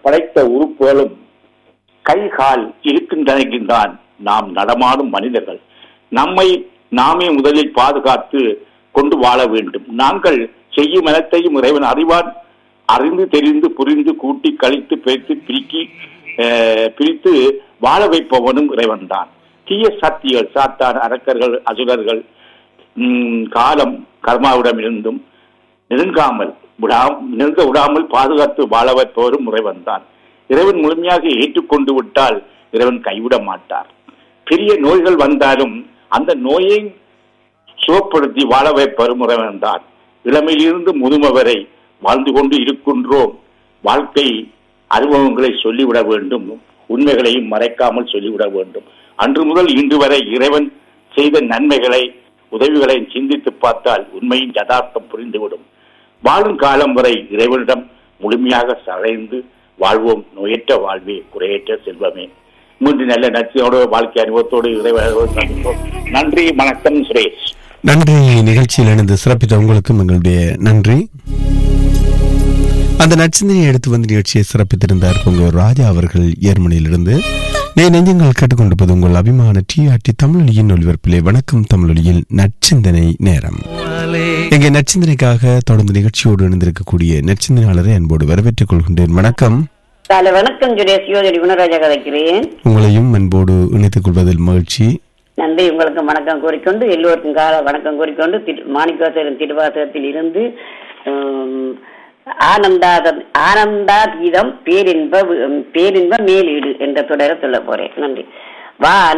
படைத்த உறுப்புகளும் கை கால் இருக்கின்றதான் நாம் நடமாடும் மனிதர்கள் நம்மை நாமே முதலில் பாதுகாத்து கொண்டு வாழ வேண்டும் நாங்கள் செய்யும் அனைத்தையும் இறைவன் அறிவான் அறிந்து தெரிந்து புரிந்து கூட்டி கழித்து பிரித்து பிரிக்கி அஹ், பிரித்து வாழ வைப்பவனும் இறைவன் தான் தீய சக்திகள் சாத்தான் அரக்கர்கள் அசுரர்கள் உம், காலம் கர்மாவிடமிருந்தும் நெருங்காமல் விடா நெருங்க விடாமல் பாதுகாத்து வாழ வைப்பவரும் இறைவன் தான் இறைவன் முழுமையாக ஏற்றுக்கொண்டு விட்டால் இறைவன் கைவிட மாட்டார் பெரிய நோய்கள் வந்தாலும் அந்த நோயை சுகப்படுத்தி வாழ வைப்பவரும் இறைவன் தான் இளமையிலிருந்து முதுமை வரை வாழ்ந்து கொண்டு இருக்கின்றோம் வாழ்க்கை அனுபவங்களை சொல்லிவிட வேண்டும் உண்மைகளையும் மறைக்காமல் சொல்லிவிட வேண்டும் அன்று முதல் இன்று வரை இறைவன் செய்த நன்மைகளை உதவிகளை சிந்தித்து பார்த்தால் உண்மையின் யதார்த்தம் புரிந்துவிடும் வாழும் காலம் வரை இறைவனிடம் முழுமையாக சளைந்து வாழ்வோம் நோயற்ற வாழ்வே குறையற்ற செல்வமே மூன்று நல்ல நட்சியோடு வாழ்க்கை அனுபவத்தோடு இறைவனோடு சந்திப்போம் நன்றி வணக்கம் சுரேஷ் நன்றி நிகழ்ச்சியில் இணைந்து சிறப்பித்த உங்களுக்கும் எங்களுடைய நன்றி அந்த நற்சிந்தனையை எடுத்து வந்து நிகழ்ச்சியை சிறப்பித்திருந்தார் உங்கள் ராஜா அவர்கள் ஏர்மனியிலிருந்து நே நெஞ்சங்கள் கேட்டுக்கொண்டிருப்பது உங்கள் அபிமான டிஆர்டி தமிழொலியின் ஒலிபரப்பிலே வணக்கம் தமிழொலியில் நற்சிந்தனை நேரம் இங்கே நற்சிந்தனைக்காக தொடர்ந்து நிகழ்ச்சியோடு இணைந்திருக்கக்கூடிய நற்சிந்தனையாளரை அன்போடு வரவேற்றுக் கொள்கின்றேன் வணக்கம் காலை வணக்கம் சுரேஷ் யோதரி குணராஜா கதைக்கிறேன் உங்களையும் அன்போடு இணைத்துக் கொள்வதில் மகிழ்ச்சி நன்றி உங்களுக்கு வணக்கம் கூறிக்கொண்டு எல்லோருக்கும் கால வணக்கம் கூறிக்கொண்டு திரு- மாணிக்கவாசகரின் திருவாசகத்தில் இருந்து உம், ஆனந்தா ஆனந்தா கீதம் பேரின்ப வி- பேரின்ப மேலீடு என்ற தொடரை சொல்ல போறேன் நன்றி வா